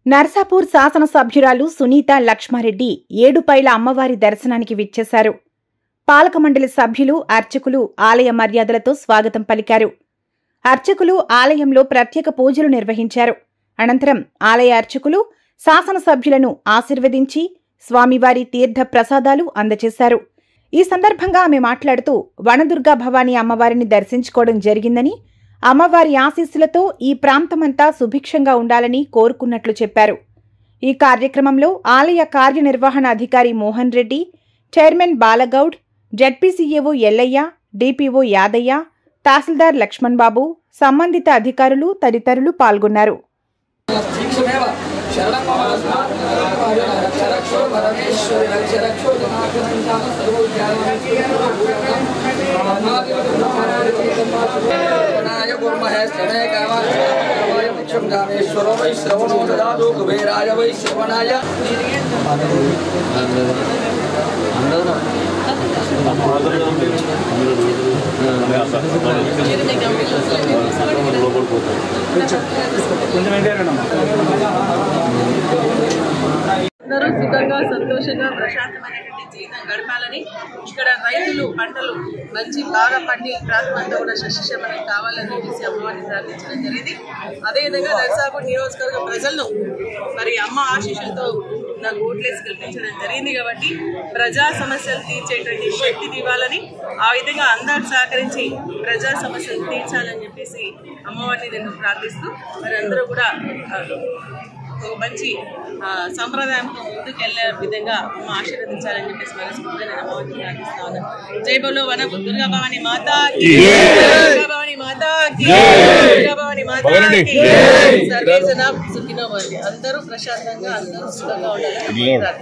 నర్సాపూర్ శాసనసభ్యురాలు సునీత లక్ష్మారెడ్డి ఏడుపైల అమ్మవారి దర్శనానికి విచ్చేశారు పాలక మండలి సభ్యులు అర్చకులు ఆలయ మర్యాదలతో స్వాగతం పలికారు అర్చకులు ఆలయంలో ప్రత్యేక పూజలు నిర్వహించారు అనంతరం ఆలయ అర్చకులు శాసనసభ్యులను ఆశీర్వదించి స్వామివారి తీర్థ ప్రసాదాలు అందజేశారు ఈ సందర్భంగా ఆమె మాట్లాడుతూ వనదుర్గా భవానీ అమ్మవారిని దర్శించుకోవడం జరిగిందని అమ్మవారి ఆశీస్సులతో ఈ ప్రాంతమంతా సుభిక్షంగా ఉండాలని కోరుకున్నట్లు చెప్పారు ఈ కార్యక్రమంలో ఆలయ కార్యనిర్వహణ అధికారి Mohan Reddy chairman Balagoud ZPCAO Yellaiah DPO Yadaiah తహసీల్దార్ లక్ష్మణ్ బాబు సంబంధిత అధికారులు తదితరులు పాల్గొన్నారు శిక్షమేవ శరణం మహాస్మాత్ రక్ష రక్షో పరమేశ్వరి రక్ష రక్షో జనార్దనం సర్వోద్యానాయ కుర్మహే శ్రమే కామాయ ముఖ్యం కామేశ్వరో వై శ్రవణో దదాతు కుబేరాయ వై శ్రవణాయ అందరూ సుఖంగా సంతోషంగా ప్రశాంతమైనటువంటి జీవితం గడపాలని ఇక్కడ రైతులు పంటలు మంచి బాగా పండి ప్రాంతమంతా కూడా సస్యశ్యామలం కావాలని చెప్పేసి అమ్మవారిని ప్రార్థించడం జరిగింది అదేవిధంగా నర్సాపూర్ నియోజకవర్గ ప్రజలను మరి అమ్మ ఆశీస్సులతో నాకు ఓట్లేసి గెలిపించడం జరిగింది కాబట్టి ప్రజా సమస్యలు తీర్చేటువంటి శక్తిని ఇవ్వాలని ఆ విధంగా అందరూ సహకరించి ప్రజా సమస్యలు తీర్చాలని చెప్పేసి అమ్మవారిని నేను ప్రార్థిస్తూ మరి అందరూ కూడా ఆ, ఒక మంచి ఆ, సంప్రదాయంతో ముందుకెళ్లే విధంగా అమ్మ ఆశీర్వదించాలని చెప్పేసి మనస్ఫూర్తిగా నేను అమ్మవారిని ప్రార్థిస్తా ఉన్నాను జై బలో వన దుర్గా భవాని మాత దుర్గా భవాని మాత దుర్గా భవాని మాత సర్వే జనాబ్ సుఖినో భవంతి. అందరూ ప్రశాంతంగా అందరూ సుఖంగా ఉండాలని ప్రార్థిస్తున్నాను.